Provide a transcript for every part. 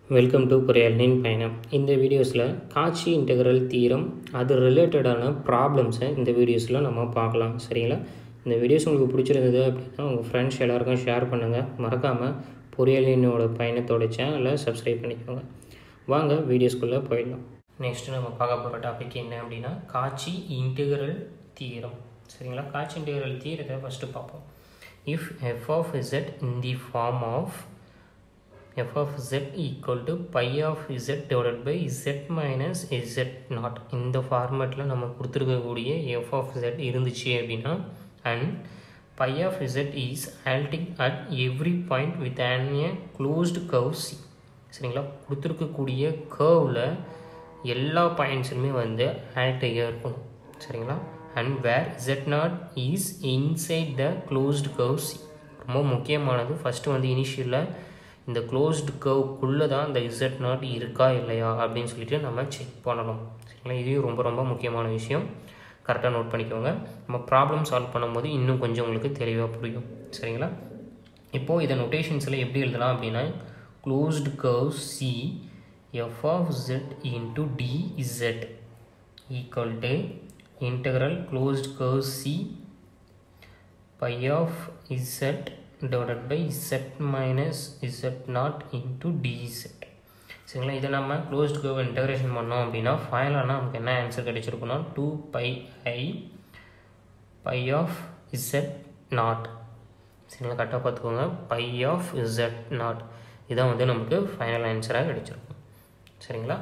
Welcome to பொறியாளனின் பயணம் இந்த வீடியோஸில் காட்சி இன்டெக்ரல் தீரம் அது ரிலேட்டடான ப்ராப்ளம்ஸை இந்த வீடியோஸில் நம்ம பார்க்கலாம் சரிங்களா இந்த வீடியோஸ் உங்களுக்கு பிடிச்சிருந்தது அப்படின்னா உங்கள் ஃப்ரெண்ட்ஸ் எல்லாருக்கும் ஷேர் பண்ணுங்கள் மறக்காமல் பொறியாளனோட பயணத்தோட சேனலை சப்ஸ்கிரைப் பண்ணிக்கோங்க வாங்க வீடியோஸ்குள்ளே போயிடலாம் நெக்ஸ்ட்டு நம்ம பார்க்க போகிற டாபிக் என்ன அப்படின்னா காட்சி இன்டெக்ரல் தீரம் சரிங்களா காட்சி இன்டெக்ரல் தீரத்தை ஃபஸ்ட்டு பார்ப்போம் if f of z in the form of f of z equal to pi of z divided by z minus z nought இந்த ஃபார்மேட்டில் நம்ம கொடுத்துருக்கக்கூடிய f of z இருந்துச்சு அப்படின்னா and pi of z is halting at every point with an a closed curve c சரிங்களா கொடுத்துருக்கக்கூடிய கர்வில் எல்லா பாயிண்ட்ஸுமே வந்து ஹேல்ட்டையாக இருக்கும் சரிங்களா and where z nought is inside the closed curve c ரொம்ப முக்கியமானது ஃபஸ்ட்டு வந்து இனிஷியலில் இந்த க்ளோஸ்டு கர்வுக்குள்ளே தான் இந்த இசட் நாட் இருக்கா இல்லையா அப்படின்னு சொல்லிட்டு நம்ம செக் பண்ணணும் சரிங்களா இதையும் ரொம்ப ரொம்ப முக்கியமான விஷயம் கரெக்டாக நோட் பண்ணிக்கோங்க நம்ம ப்ராப்ளம் சால்வ் பண்ணும்போது இன்னும் கொஞ்சம் உங்களுக்கு தெளிவாக புரியும் சரிங்களா இப்போது இதை நொட்டேஷன்ஸில் எப்படி எழுதலாம் அப்படின்னா closed curve c f of z into d z equal to integral closed curve c pi of z divided by z minus z nought into dz சரிங்களா இதை நம்ம க்ளோஸ்ட் கர்வ் இன்டகிரேஷன் பண்ணோம் அப்படின்னா ஃபைனலாக நமக்கு என்ன ஆன்சர் கிடைச்சிருக்குன்னா two pi i by of z nought சரிங்களா கரெக்டாக பார்த்துக்கோங்க பை ஆஃப் இசட் நாட் இதான் வந்து நமக்கு ஃபைனல் ஆன்சராக கிடைச்சிருக்கும் சரிங்களா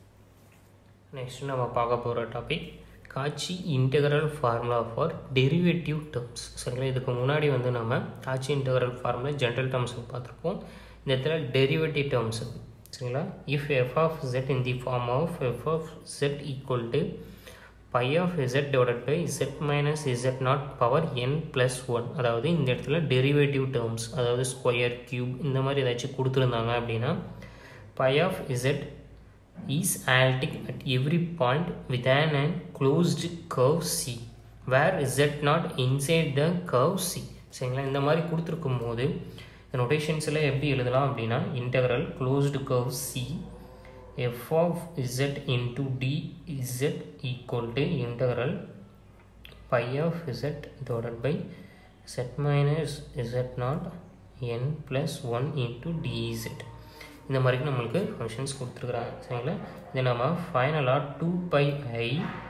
நெக்ஸ்ட் நம்ம பார்க்க போகிற topic Cauchy integral formula for derivative terms சரிங்களா இதுக்கு முன்னாடி வந்து நம்ம காட்சி இன்டெகரல் ஃபார்முலா ஜென்ரல் டேர்ம்ஸ் பார்த்துருப்போம் இந்த இடத்துல டெரிவேட்டிவ் டேர்ம்ஸ் சரிங்களா if f of z in the form of f of z equal to pi of z divided by z minus z nought power n plus one அதாவது இந்த இடத்துல derivative terms அதாவது square cube இந்த மாதிரி ஏதாச்சும் கொடுத்துருந்தாங்க அப்படின்னா pi of z is halting at every point within a closed curve C where z not inside the curve C சரிங்களா இந்த மாதிரி கொடுத்துருக்கும் போது இந்த நொட்டேஷன்ஸில் எப்படி எழுதலாம் அப்படின்னா integral closed curve c f of z into d z equal to integral pi of z divided by z minus z nought n plus one into d z இந்த மாதிரி நம்மளுக்கு ஃபங்க்ஷன்ஸ் கொடுத்துருக்குறாங்க சரிங்களா இது நம்ம ஃபைனலாக two pi i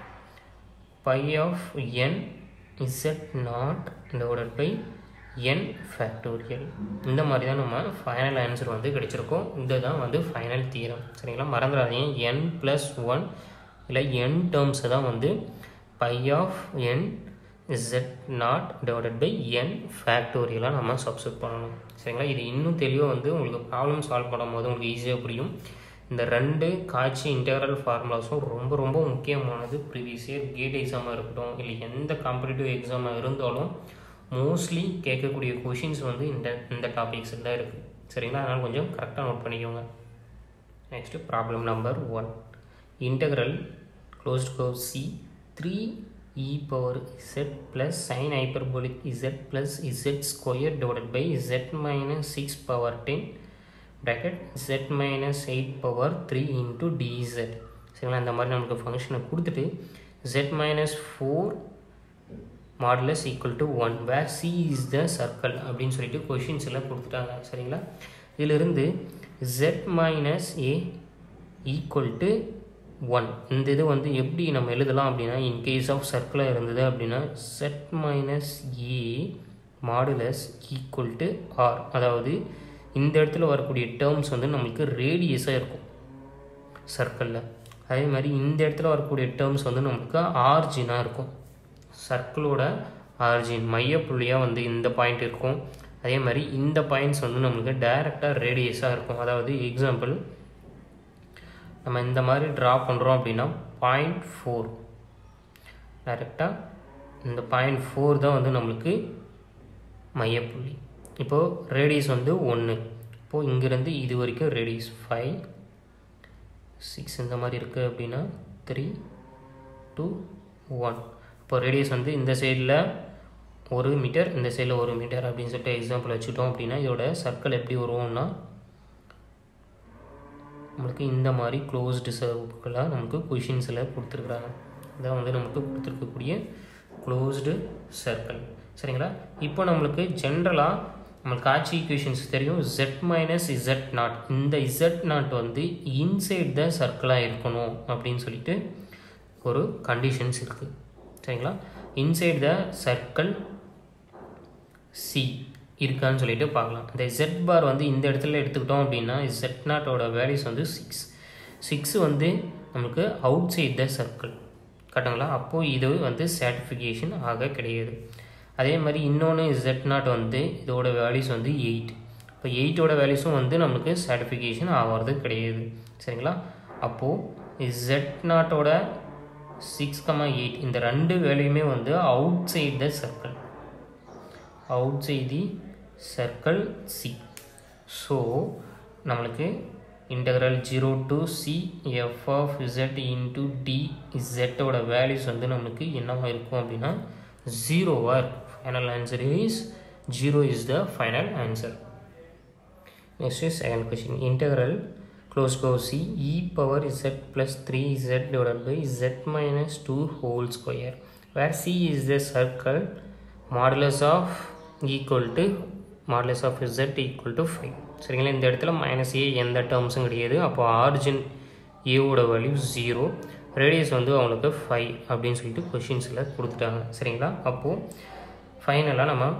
by of n z nought divided by n factorial இந்த மாதிரி தான் நம்ம ஃபைனல் ஆன்சர் வந்து கிடைச்சிருக்கோம் இந்த தான் வந்து ஃபைனல் தீரம் சரிங்களா மறந்துடாதீங்க என் ப்ளஸ் ஒன் இல்லை என் டேர்ம்ஸை தான் வந்து pi of n z nought divided by n ஃபேக்டோரியலாக நம்ம சப்ஸ்ட் பண்ணணும் சரிங்களா இது இன்னும் தெளிவாக வந்து உங்களுக்கு ப்ராப்ளம் சால்வ் பண்ணும் போது உங்களுக்கு ஈஸியாக புரியும் இந்த ரெண்டு காட்சி இன்டெக்ரல் ஃபார்முலாஸும் ரொம்ப ரொம்ப முக்கியமானது ப்ரீவியஸ் இயர் கேட் எக்ஸாமாக இருக்கட்டும் இல்லை எந்த காம்படிட்டிவ் எக்ஸாமாக இருந்தாலும் மோஸ்ட்லி கேட்கக்கூடிய கொஷின்ஸ் வந்து இந்த இந்த டாபிக்ஸ் தான் இருக்குது சரிங்களா அதனால் கொஞ்சம் கரெக்டாக நோட் பண்ணிக்கோங்க next problem number one integral closed curve c three e power z plus sin hyperbolic z plus z square divided by z minus 6 power 10 bracket z minus 8 power 3 into dz சரிங்களா இந்த மாதிரி நமக்கு ஃபங்க்ஷனை கொடுத்துட்டு z minus 4 modulus equal to one where c is the circle அப்படின்னு சொல்லிட்டு questions எல்லாம் கொடுத்துட்டாங்க சரிங்களா இதிலிருந்து z minus a equal to one இந்த இது வந்து எப்படி நம்ம எழுதலாம் அப்படின்னா இன் கேஸ் ஆஃப் சர்க்கிளாக இருந்தது அப்படின்னா z minus a modulus equal to r அதாவது இந்த இடத்துல வரக்கூடிய டேர்ம்ஸ் வந்து நம்மளுக்கு ரேடியஸாக இருக்கும் சர்க்கிளில் அதே மாதிரி இந்த இடத்துல வரக்கூடிய டேர்ம்ஸ் வந்து நம்மளுக்கு ஆர்ஜினாக இருக்கும் சர்க்கிளோட ஆர்ஜின் மையப்புள்ளியாக வந்து இந்த பாயிண்ட் இருக்கும் அதே மாதிரி இந்த பாயிண்ட்ஸ் வந்து நம்மளுக்கு டைரெக்டாக ரேடியஸாக இருக்கும் அதாவது எக்ஸாம்பிள் நம்ம இந்த மாதிரி ட்ரா பண்ணுறோம் அப்படின்னா பாயிண்ட் ஃபோர் டைரெக்டாக இந்த பாயிண்ட் ஃபோர் தான் வந்து நம்மளுக்கு மையப்புள்ளி இப்போது ரேடியஸ் வந்து ஒன்று இப்போது இங்கேருந்து இது வரைக்கும் ரேடியஸ் ஃபைவ் சிக்ஸ் இந்த மாதிரி இருக்குது அப்படின்னா த்ரீ டூ ஒன் இப்போ ரேடியஸ் வந்து இந்த சைடில் ஒரு மீட்டர் இந்த சைடில் ஒரு மீட்டர் அப்படின்னு சொல்லிட்டு எக்ஸாம்பிள் வச்சுட்டோம் அப்படின்னா இதோட சர்க்கிள் எப்படி வருவோம்னா நம்மளுக்கு இந்த மாதிரி க்ளோஸ்டு சர்வுக்கெல்லாம் நமக்கு கொஷின்ஸில் கொடுத்துருக்குறாங்க இதான் வந்து நமக்கு கொடுத்துருக்கக்கூடிய க்ளோஸ்டு சர்க்கிள் சரிங்களா இப்போ நம்மளுக்கு ஜென்ரலாக நம்மளுக்கு ஆட்சி ஈக்குவேஷன்ஸ் தெரியும் ஜெட் மைனஸ் இசட் நாட் இந்த இசட் நாட் வந்து இன்சைட் த சர்க்கிளாக இருக்கணும் அப்படின்னு சொல்லிட்டு ஒரு கண்டிஷன்ஸ் இருக்குது சரிங்களா இன்சைட் த சர்க்கிள் சி இருக்கான்னு சொல்லிட்டு பார்க்கலாம் இந்த Z பார் வந்து இந்த இடத்துல எடுத்துக்கிட்டோம் அப்படின்னா Z நாட்டோட வேல்யூஸ் வந்து சிக்ஸ் சிக்ஸ் வந்து நமக்கு அவுட் சைட் த சர்க்கிள் கரெக்டுங்களா அப்போது இது வந்து சாட்டிஃபிகேஷன் ஆக கிடையாது அதே மாதிரி இன்னொன்று Z நாட் வந்து இதோட வேல்யூஸ் வந்து எயிட் இப்போ எயிட்டோட வேல்யூஸும் வந்து நம்மளுக்கு சாட்டிஃபிகேஷன் ஆகிறது கிடையாது சரிங்களா அப்போது Z நாட்டோட சிக்ஸ் கமா எயிட் இந்த ரெண்டு வேல்யூமே வந்து outside the circle outside the circle C. So, நம்மளுக்கு integral 0 to C f of z into d z ஓட values வந்து நம்மளுக்கு என்னவா இருக்கும் அப்படின்னா ஜீரோவாக இருக்கும் final answer is zero is the final answer next is second question integral closed curve c e power z plus three z divide by z minus two whole square where c is the circle modulus of equal to modulus of z equal to five சரிங்களா இந்த இடத்துல minus ஏ எந்த டேர்ம்ஸும் கிடையாது அப்போ origin ஏவோட value zero radius வந்து அவங்களுக்கு five அப்படின்னு சொல்லிட்டு கொஷின்ஸில் கொடுத்துட்டாங்க சரிங்களா அப்போது ஃபைனலாக நம்ம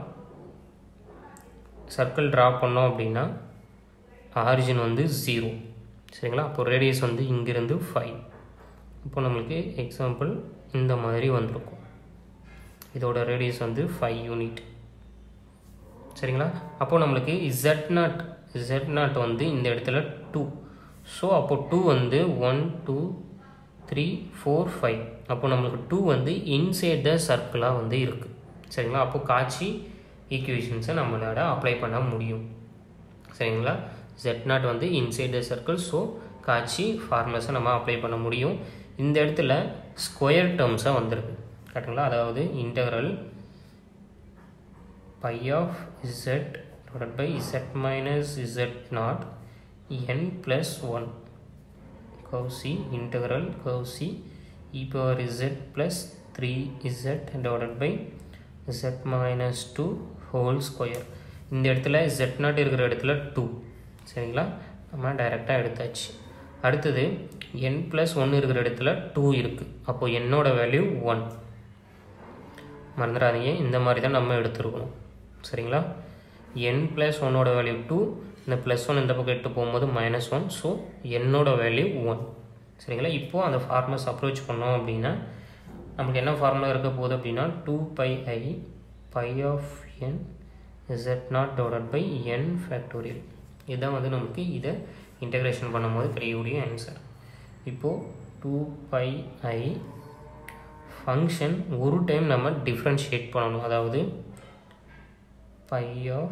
சர்க்கிள் ட்ரா பண்ணோம் அப்படின்னா ஆரிஜின் வந்து ஜீரோ சரிங்களா அப்போ ரேடியஸ் வந்து இங்கேருந்து ஃபைவ் இப்போ நம்மளுக்கு எக்ஸாம்பிள் இந்த மாதிரி வந்திருக்கும் இதோட ரேடியஸ் வந்து ஃபைவ் யூனிட் சரிங்களா அப்போது நம்மளுக்கு இசட் நாட் இசட் நாட் வந்து இந்த இடத்துல டூ ஸோ அப்போ டூ வந்து one two three four five அப்போ நம்மளுக்கு டூ வந்து இன்சைட் த சர்க்கிளாக வந்து இருக்குது சரிங்களா அப்போ காட்சி ஈக்குவேஷன்ஸை நம்மளால அப்ளை பண்ண முடியும் சரிங்களா ஜெட் நாட் வந்து inside the circle so Cauchy ஃபார்முலாஸை நம்ம அப்ளை பண்ண முடியும் இந்த இடத்துல ஸ்கொயர் டேர்ம்ஸாக வந்திருக்கு கரெக்டுங்களா அதாவது integral pi of z divided by z minus z naught n plus 1 curve c integral curve c e power z plus 3z divided by z minus 2 whole square இந்த இடத்துல z நாட் இருக்கிற இடத்துல 2 சரிங்களா நம்ம டைரெக்டாக எடுத்தாச்சு அடுத்தது n ப்ளஸ் ஒன்று இருக்கிற இடத்துல 2 இருக்குது அப்போது என்னோட வேல்யூ ஒன் மறந்துடாதீங்க இந்த மாதிரி தான் நம்ம எடுத்துருக்கணும் சரிங்களா என் ப்ளஸ் ஒன்னோட வேல்யூ டூ இந்த ப்ளஸ் ஒன் இந்த பக்கம் எட்டு போகும்போது மைனஸ் ஒன் ஸோ என்னோட வேல்யூ ஒன் சரிங்களா இப்போது அந்த ஃபார்முலாஸ் அப்ரோச் பண்ணோம் அப்படின்னா நமக்கு என்ன ஃபார்முலா இருக்க போகுது அப்படின்னா two pi i by of n z nought divide by n factorial இதுதான் வந்து நமக்கு இதை இன்டகிரேஷன் பண்ணும்போது கிடைக்கக்கூடிய ஆன்சர் இப்போது டூ பை ஐ ஃபங்க்ஷன் ஒரு டைம் நம்ம டிஃப்ரென்ஷியேட் பண்ணணும் அதாவது pi of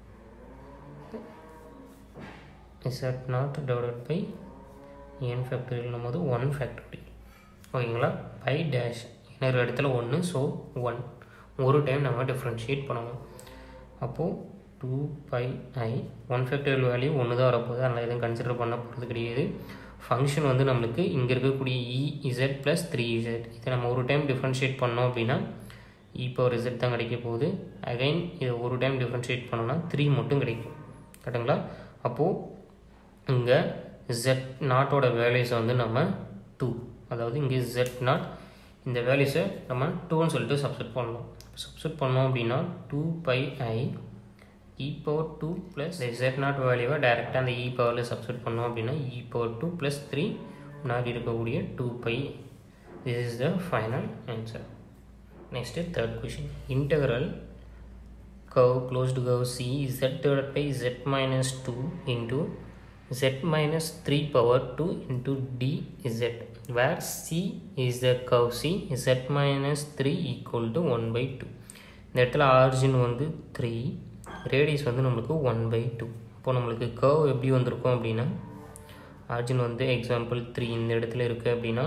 z nought divided by n factorial போது ஒன் ஃபேக்டரியல் ஓகேங்களா பை டேஷ் இன்னொரு இடத்துல ஒன்று ஸோ ஒன் ஒரு டைம் நம்ம டிஃப்ரென்ஷியேட் பண்ணணும் அப்போது two pi i one factorial value ஒன்று தான் வரப்போகுது அதனால் எதுவும் கன்சிடர் பண்ண போகிறது கிடையாது ஃபங்க்ஷன் வந்து நம்மளுக்கு இங்கே இருக்கக்கூடிய e z plus three z இதை நம்ம ஒரு டைம் டிஃப்ரென்ஷியேட் பண்ணோம் அப்படின்னா இ பவர் இசட் தான் கிடைக்க போகுது அகைன் இதை ஒரு டைம் டிஃப்ரென்ஷியேட் பண்ணோன்னா த்ரீ மட்டும் கிடைக்கும் கரெக்டுங்களா அப்போது இங்கே ஜெட் நாட்டோட வேல்யூஸை வந்து நம்ம டூ அதாவது இங்கே ஜெட் நாட் இந்த வேல்யூஸை நம்ம டூன்னு சொல்லிட்டு சப்ஸ்ட் பண்ணலாம் சப்ஸ்ட் பண்ணோம் அப்படின்னா two pi i e power two plus z nought வேல்யூவை டைரெக்டாக அந்த இ பவரில் சப்ஸ்ட் பண்ணோம் அப்படின்னா e power two plus three முன்னாடி இருக்கக்கூடிய two pi this is the final answer next third question integral curve closed curve c z divided by z minus 2 into z minus 3 power 2 into d z where c is the curve c z minus 3 equal to 1 by 2 இந்த இடத்துல origin வந்து three radius வந்து நம்மளுக்கு one by two இப்போ நம்மளுக்கு curve எப்படி வந்திருக்கும் அப்படின்னா ஆரிஜின் வந்து எக்ஸாம்பிள் த்ரீ இந்த இடத்துல இருக்குது அப்படின்னா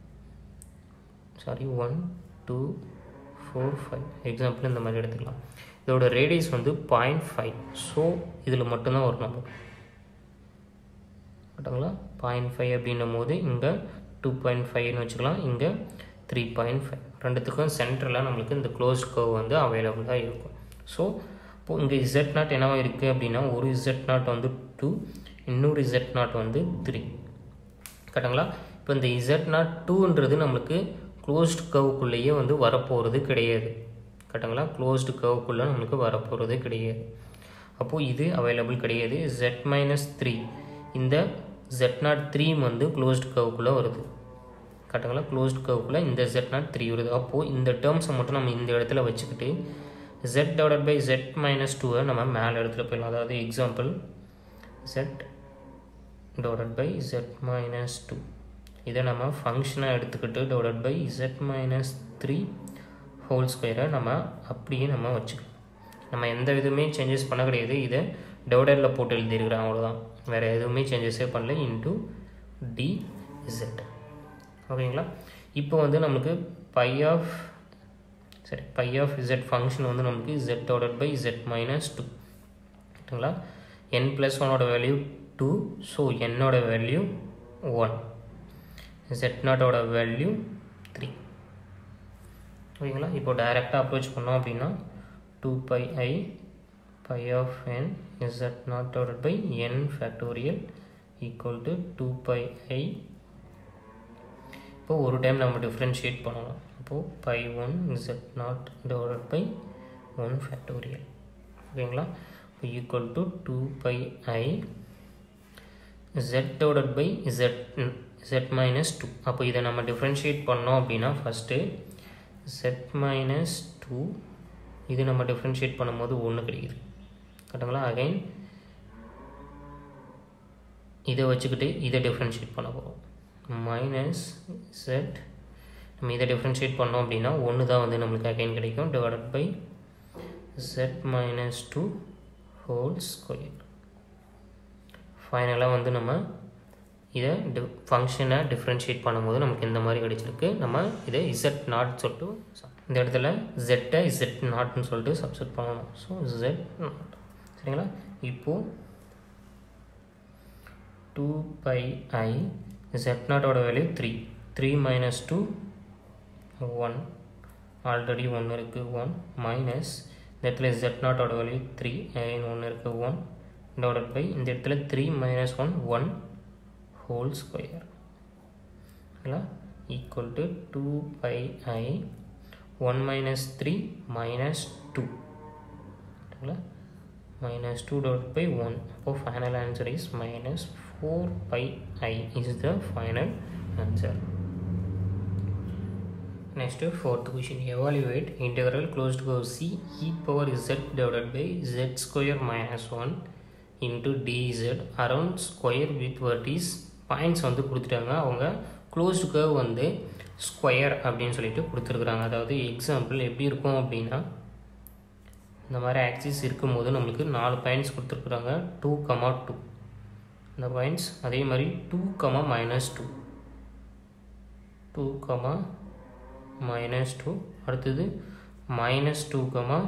sorry one two four five example இந்த மாதிரி எடுத்துக்கலாம் இதோட ரேடியஸ் வந்து பாயிண்ட் ஃபைவ் ஸோ இதில் மட்டும்தான் வரும் நம்ம கரெக்டுங்களா பாயிண்ட் ஃபைவ் அப்படின்னும் போது இங்கே டூ பாயிண்ட் ஃபைவ்னு வச்சுக்கலாம் இங்கே த்ரீ பாயிண்ட் ஃபைவ் ரெண்டுத்துக்கும் சென்டரில் நம்மளுக்கு இந்த க்ளோஸ் கர்வ் வந்து அவைலபிளாக இருக்கும் ஸோ இப்போது இங்கே இசட் நாட் என்னவா இருக்குது அப்படின்னா ஒரு இசட் நாட் வந்து டூ இன்னொரு இசட் நாட் வந்து த்ரீ கரெக்டுங்களா இப்போ இந்த இசட் நாட் டூன்றது நம்மளுக்கு க்ளோஸ்டு கவுக்குள்ளேயே வந்து வரப்போகிறது கிடையாது கரெக்டுங்களா க்ளோஸ்டு கவுக்குள்ளே நம்மளுக்கு வரப்போகிறது கிடையாது அப்போது இது அவைலபிள் கிடையாது ஜெட் மைனஸ் த்ரீ இந்த ஜெட் நாட் த்ரீ வந்து க்ளோஸ்டு கவுக்குள்ளே வருது கரெக்டுங்களா க்ளோஸ்டு கவுக்குள்ளே இந்த ஜெட் நாட் த்ரீ வருது அப்போது இந்த டேர்ம்ஸை மட்டும் நம்ம இந்த இடத்துல வச்சுக்கிட்டு z divide by z minus டூவை நம்ம மேலே இடத்துல போயிடலாம் அதாவது example z divide by z minus two இதை நம்ம ஃபங்க்ஷனாக எடுத்துக்கிட்டு divide by z minus three whole ஸ்கொயரை நம்ம அப்படியே நம்ம வச்சுக்கலாம் நம்ம எந்த விதமே சேஞ்சஸ் பண்ண கிடையாது இதை டிவைடரில் போட்டு எழுதியிருக்கிறேன் அவ்வளோதான் வேறு எதுவுமே சேஞ்சஸே பண்ணல இன்ட்டு டி இசட் ஓகேங்களா இப்போ வந்து நமக்கு பை ஆஃப் சரி பை ஆஃப் இசட் ஃபங்க்ஷன் வந்து நமக்கு z divide by z minus two ஓகேங்களா என் ப்ளஸ் ஒனோட வேல்யூ டூ ஸோ என்னோட வேல்யூ ஒன் ஜெட் நாட்டோட வேல்யூ த்ரீ ஓகேங்களா இப்போ டைரெக்டாக அப்ரோச் பண்ணோம் அப்படின்னா two pi i by of n z nought divide by n factorial equal to two pi i இப்போ ஒரு டைம் நம்ம டிஃப்ரென்ஷியேட் பண்ணணும் இப்போது pi one z nought divide by one factorial ஓகேங்களா இப்போ equal to two pi i z divided by z z minus 2 அப்போ இதை நம்ம டிஃப்ரென்ஷியேட் பண்ணோம் அப்படின்னா ஃபஸ்ட்டு z minus 2 இது நம்ம டிஃப்ரென்ஷியேட் பண்ணும்போது ஒன்று கிடைக்குது கரெக்டுங்களா அகைன் இதை வச்சுக்கிட்டு இதை டிஃப்ரென்ஷியேட் பண்ண போகிறோம் மைனஸ் z நம்ம இதை டிஃப்ரென்ஷியேட் பண்ணோம் அப்படின்னா ஒன்று தான் வந்து நம்மளுக்கு அகைன் கிடைக்கும் divided by z minus two whole square ஃபைனலாக வந்து நம்ம இதை டி ஃபங்க்ஷனை டிஃப்ரென்ஷியேட் பண்ணும்போது நமக்கு இந்த மாதிரி கிடச்சிருக்கு நம்ம இதை இசட் நாட் சொல்லிட்டு இந்த இடத்துல ஜெட்டை இசட் நாட்னு சொல்லிட்டு சப்ஸ்ட் பண்ணணும் ஸோ ஜெட் நாட் சரிங்களா இப்போது டூ பை ஐ ஜெட் நாட்டோட value three three minus two one already ஒன்று இருக்குது ஒன் மைனஸ் இந்த இடத்துல ஜெட் நாட்டோட வேல்யூ த்ரீ ஒன்று இருக்குது ஒன் டிவைடட் பை இந்த இடத்துல three minus one one whole square ஓகேங்களா equal to two pi i one minus three minus two ஓகேங்களா minus two divide by one அப்போ final answer is minus four pi i is the final answer Next, fourth question. Evaluate integral closed curve C e power z divided by z square minus 1 into dz around square with vertice points வந்து கொடுத்துட்டாங்க அவங்க closed curve வந்து square அப்படின்னு சொல்லிட்டு கொடுத்துருக்குறாங்க அதாவது example எப்படி இருக்கும் அப்படின்னா இந்த மாதிரி ஆக்சிஸ் இருக்கும்போது நம்மளுக்கு நாலு பாயிண்ட்ஸ் கொடுத்துருக்குறாங்க டூ கமா டூ இந்த பாயிண்ட்ஸ் அதே மாதிரி two comma minus two two comma minus two அடுத்தது minus two comma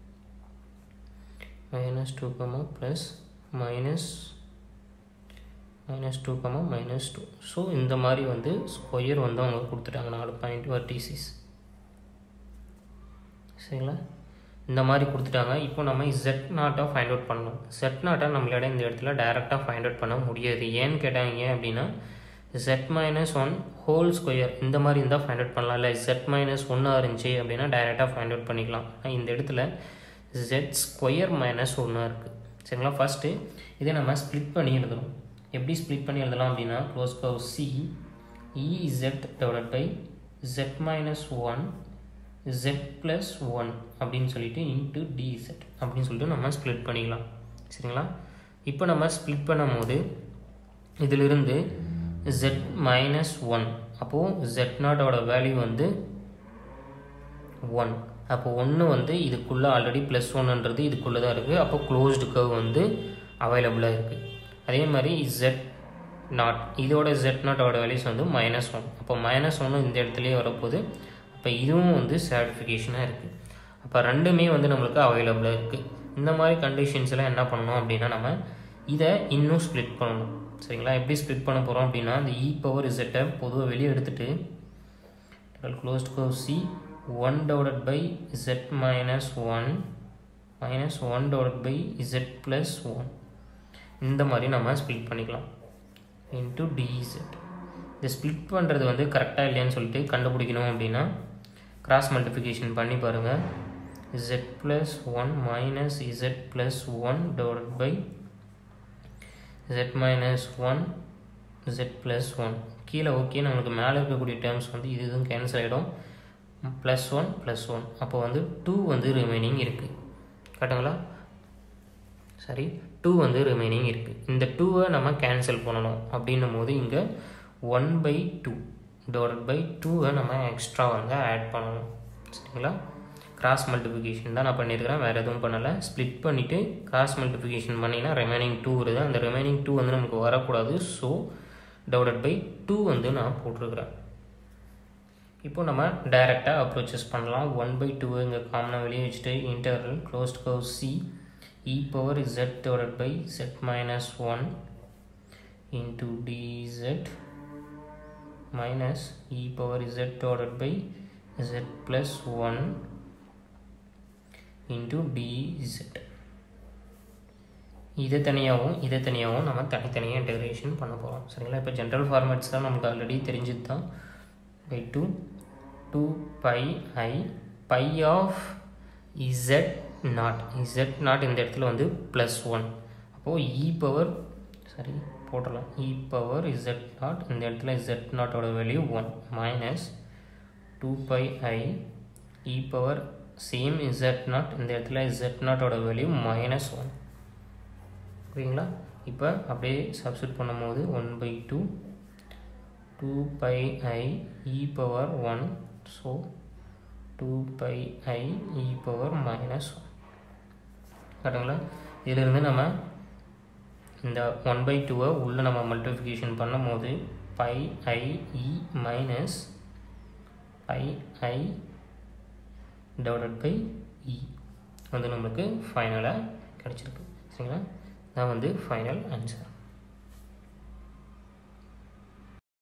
minus two comma plus minus minus two comma minus two so இந்த மாதிரி வந்து ஸ்கொயர் வந்து அவங்க கொடுத்துட்டாங்க நாலு பாயிண்ட் வர்டிசிஸ் சரிங்களா இந்த மாதிரி கொடுத்துட்டாங்க இப்போ நம்ம ஜெட் நாட்டை ஃபைண்ட் அவுட் பண்ணணும் ஜெட் நாட்டை நம்மளோட இந்த இடத்துல டைரெக்டாக ஃபைண்ட் அவுட் பண்ண முடியாது ஏன்னு கேட்டாங்க அப்படின்னா z minus one whole square இந்த மாதிரி இருந்தால் ஃபைண்ட் அவுட் பண்ணலாம் இல்லை ஜெட் மைனஸ் ஒன்னாக இருந்துச்சு அப்படின்னா டைரெக்டாக ஃபைண்ட் அவுட் பண்ணிக்கலாம் ஆனால் இந்த இடத்துல ஜெட் ஸ்கொயர் மைனஸ் ஒன்றா இருக்குது சரிங்களா ஃபஸ்ட்டு இதை நம்ம ஸ்ப்ளிட் பண்ணி எழுதணும் எப்படி ஸ்ப்ளிட் பண்ணி எழுதலாம் அப்படின்னா close curve C z divide by z minus one z plus one அப்படின்னு சொல்லிட்டு இன்ட்டு டிசெட் அப்படின்னு சொல்லிட்டு நம்ம ஸ்ப்ளிட் பண்ணிக்கலாம் சரிங்களா இப்போ நம்ம ஸ்ப்ளிட் பண்ணும்போது இதிலிருந்து ஜெட் மைனஸ் ஒன் அப்போது ஜெட் நாட்டோட வேல்யூ வந்து ஒன் அப்போ ஒன்று வந்து இதுக்குள்ளே ஆல்ரெடி ப்ளஸ் ஒன்றுன்றது இதுக்குள்ளே தான் இருக்குது அப்போ க்ளோஸ்டு கர்வ் வந்து அவைலபிளாக இருக்குது அதே மாதிரி ஜெட் நாட் இதோட ஜெட் நாட்டோட வேல்யூஸ் வந்து மைனஸ் ஒன் அப்போ மைனஸ் ஒன்று இந்த இடத்துலையே வரப்போகுது அப்போ இதுவும் வந்து சாட்டிஃபிகேஷனாக இருக்குது அப்போ ரெண்டுமே வந்து நம்மளுக்கு அவைலபிளாக இருக்குது இந்த மாதிரி கண்டிஷன்ஸ்லாம் என்ன பண்ணணும் அப்படின்னா நம்ம இதை இன்னும் ஸ்ப்ளிட் பண்ணணும் சரிங்களா எப்படி ஸ்ப்ளிட் பண்ண போகிறோம் அப்படின்னா இந்த இ பவர் இசட்டை பொதுவாக வெளியே எடுத்துகிட்டு closed curve C one divided by z minus one minus one divided by z plus one இந்த மாதிரி நம்ம ஸ்ப்ளிட் பண்ணிக்கலாம் இன்ட்டு டிஇசட் இந்த ஸ்ப்ளிட் பண்ணுறது வந்து கரெக்டாக இல்லையான்னு சொல்லிட்டு கண்டுபிடிக்கணும் அப்படின்னா கிராஸ் மல்டிஃபிகேஷன் பண்ணி பாருங்கள் z plus 1 minus z plus 1 divided by z minus 1 z plus 1 கீழே ஓகே நம்மளுக்கு மேலே இருக்கக்கூடிய டேர்ம்ஸ் வந்து இது இதுவும் கேன்சல் ஆகிடும் ப்ளஸ் ஒன் ப்ளஸ் ஒன் அப்போ வந்து டூ வந்து ரிமைனிங் இருக்குது கரெக்டுங்களா சரி டூ வந்து ரிமைனிங் இருக்குது இந்த டூவை நம்ம கேன்சல் பண்ணணும் அப்படின்னும் போது இங்கே one by two divide by டூவை நம்ம எக்ஸ்ட்ரா வந்து ஆட் பண்ணணும் சரிங்களா கிராஸ் மல்டிஃபிகேஷன் தான் நான் பண்ணியிருக்கிறேன் வேறு எதுவும் பண்ணலை ஸ்ப்ளிட் பண்ணிவிட்டு கிராஸ் மல்டிஃபிகேஷன் பண்ணிங்கன்னா ரிமைனிங் டூ வருது அந்த ரிமைனிங் டூ வந்து நமக்கு வரக்கூடாது ஸோ டிவைடட் பை டூ வந்து நான் போட்டிருக்கிறேன் இப்போ நம்ம டைரெக்டாக அப்ரோச்சஸ் பண்ணலாம் ஒன் பை டூ இங்கே காமனாக வெளியே வச்சுட்டு interval closed curve C e power z divided by z minus one into d z minus e power z divided by z plus one into d z இதை தனியாகவும் இதை தனியாகவும் நம்ம தனித்தனியாக இன்டகிரேஷன் பண்ண போகிறோம் சரிங்களா இப்போ ஜென்ரல் ஃபார்மேட்ஸ் தான் நமக்கு ஆல்ரெடி தெரிஞ்சது தான் by two two pi i by of z naught z not இந்த இடத்துல வந்து ப்ளஸ் ஒன் அப்போது இ பவர் சாரி போட்டலாம் இ பவர் இசட் நாட் இந்த இடத்துல இசட் நாட்டோட value one minus two pi i e power same z not இந்த இடத்துல இசட் நாட்டோட வேல்யூ மைனஸ் ஒன் ஓகேங்களா இப்போ அப்படியே சப்ஸ்டியூட் பண்ணும்போது one by two two pi i e power one so two pi i e power minus one கரெக்டுங்களா இதிலிருந்து நம்ம இந்த ஒன் பை டூவை உள்ளே நம்ம மல்டிஃபிகேஷன் பண்ணும்போது pi i e minus pi i divided by e வந்து நம்மளுக்கு ஃபைனலாக கிடச்சிருக்கு சரிங்களா தான் வந்து ஃபைனல் ஆன்சர்